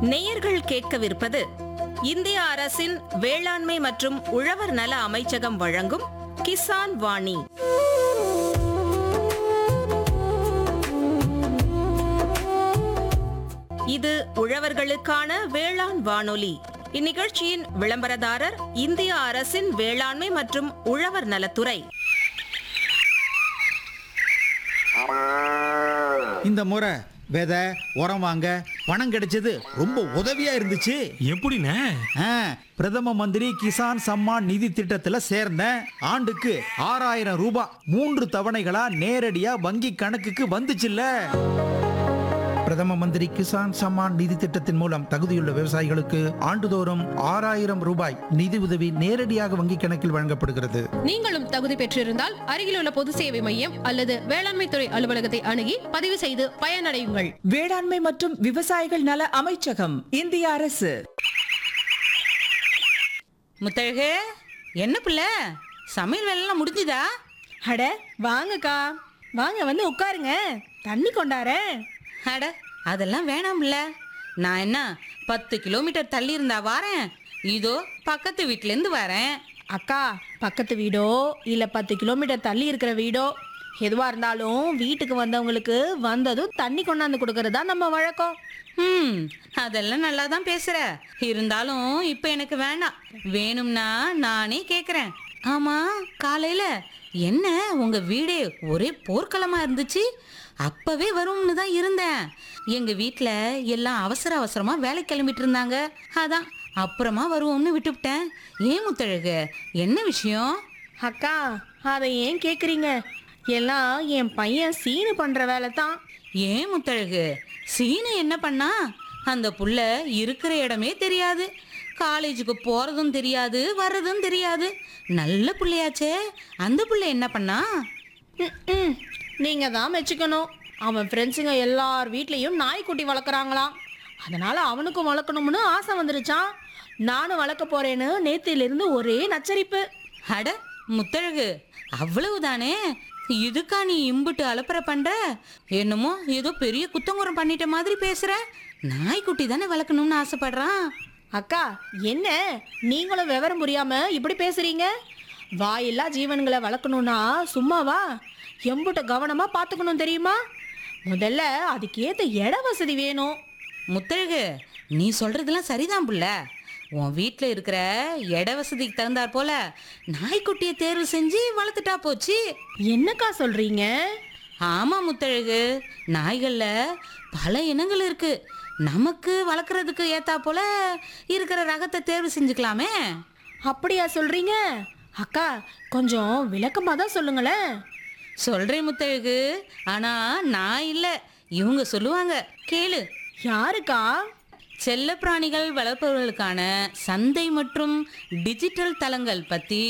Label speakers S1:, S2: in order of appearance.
S1: நேயர்கள் கேட்கவிருப்பது இந்திய அரசின் வேளாண்மை மற்றும் உழவர் நல அமைச்சகம் வழங்கும் கிசான் வாணி இது உழவர்களுக்கான வேளாண் வானொலி இந்நிகழ்ச்சியின் விளம்பரதாரர் இந்திய அரசின் வேளாண்மை மற்றும் உழவர் நலத்துறை
S2: இந்த முறை விதை உரம் வாங்க பணம் கிடைச்சது ரொம்ப உதவியா இருந்துச்சு
S3: எப்படிண்ணே
S2: ஆ, பிரதம மந்திரி கிசான் சம்மான் நிதி திட்டத்துல சேர்ந்தேன் ஆண்டுக்கு ஆறாயிரம் ரூபாய் மூன்று தவணைகளா நேரடியா வங்கி கணக்குக்கு வந்துச்சுல்ல
S4: பிரதம மந்திரி கிசான் சம்மான் நிதி திட்டத்தின் மூலம் தகுதியுள்ள விவசாயிகளுக்கு ஆண்டுதோறும் ஆறாயிரம் ரூபாய் நிதி உதவி நேரடியாக வங்கிக் கணக்கில் வழங்கப்படுகிறது
S5: நீங்களும் தகுதி பெற்றிருந்தால் அருகிலுள்ள பொது சேவை மையம் அல்லது வேளாண்மை துறை அலுவலகத்தை அணுகி பதிவு செய்து பயனடையுங்கள்
S6: வேளாண்மை மற்றும் விவசாயிகள் நல அமைச்சகம் இந்திய அரசு
S7: முத்தழகு என்ன பிள்ளை சமையல் வேலைலாம் முடிஞ்சுதா
S8: அட வாங்கக்கா வாங்க வந்து உட்காருங்க தண்ணி கொண்டாரேன்
S7: அட அதெல்லாம் வேணாம்ல நான் என்ன பத்து கிலோமீட்டர் தள்ளி இருந்தா வாரேன் இதோ பக்கத்து வீட்டிலேருந்து வரேன்
S8: அக்கா பக்கத்து வீடோ இல்ல பத்து கிலோமீட்டர் தள்ளி இருக்கிற வீடோ எதுவா இருந்தாலும் வீட்டுக்கு வந்தவங்களுக்கு வந்ததும் தண்ணி கொண்டாந்து கொடுக்கறது தான் நம்ம வழக்கம்
S7: ம் அதெல்லாம் நல்லா தான் பேசுற இருந்தாலும் இப்போ எனக்கு வேண்டாம் வேணும்னா நானே கேட்குறேன் ஆமா காலையில என்ன உங்க வீடே ஒரே போர்க்களமா இருந்துச்சு அப்பவே வரும்னு தான் இருந்தேன் எங்க வீட்ல எல்லாம் அவசர அவசரமா வேலை கிளம்பிட்டு இருந்தாங்க அதான் அப்புறமா வருவோம்னு விட்டுவிட்டேன் ஏன் முத்தழகு என்ன விஷயம்
S8: அக்கா அதை ஏன் கேக்குறீங்க எல்லாம் என் பையன் சீனு பண்ற வேலை தான்
S7: ஏன் முத்தழகு சீனு என்ன பண்ணா அந்த புள்ள இருக்கிற இடமே தெரியாது காலேஜுக்கு போறதும் தெரியாது வர்றதும் தெரியாது நல்ல புள்ளையாச்சே அந்த புள்ள என்ன பண்ணா
S8: ம், நீங்க தான் மெச்சுக்கணும் அவன் ஃப்ரெண்ட்ஸுங்க எல்லார் வீட்லயும் நாய்க்குட்டி வளர்க்குறாங்களாம் அதனால அவனுக்கும் வளர்க்கணும்னு ஆசை வந்துருச்சான் நானும் வளர்க்க போறேன்னு நேத்திலிருந்து ஒரே நச்சரிப்பு
S7: அட முத்தழகு அவ்வளவுதானே இதுக்கா நீ இம்புட்டு அலப்பற பண்ற என்னமோ ஏதோ பெரிய குத்தங்குறம் பண்ணிட்ட மாதிரி பேசுற நாய்க்குட்டி தானே வளர்க்கணும்னு ஆசைப்படுறான்
S8: அக்கா என்ன நீங்களும் விவரம் புரியாம இப்படி பேசுறீங்க வாயில்லா ஜீவன்களை வளர்க்கணும்னா சும்மாவா எம்புட்ட கவனமா பார்த்துக்கணும் தெரியுமா முதல்ல அதுக்கேத்த இட வசதி வேணும்
S7: முத்தழகு நீ சொல்றதெல்லாம் சரிதான் புள்ள உன் வீட்டில் இருக்கிற இட வசதிக்கு தகுந்தாற் போல நாய்க்குட்டியை தேர்வு செஞ்சு வளர்த்துட்டா போச்சு
S8: என்னக்கா சொல்றீங்க
S7: ஆமா முத்தழகு நாய்கள்ல பல இனங்கள் இருக்கு நமக்கு வளர்க்குறதுக்கு ஏத்தா போல இருக்கிற ரகத்தை தேர்வு செஞ்சுக்கலாமே
S8: அப்படியா சொல்றீங்க அக்கா கொஞ்சம் விளக்கமா தான் சொல்லுங்களேன்
S7: சொல்றேன் முத்தழகு ஆனா நான் இல்ல இவங்க சொல்லுவாங்க கேளு
S8: யாருக்கா
S7: செல்லப்பிராணிகள் வளர்ப்பவர்களுக்கான சந்தை மற்றும் டிஜிட்டல் தளங்கள் பத்தி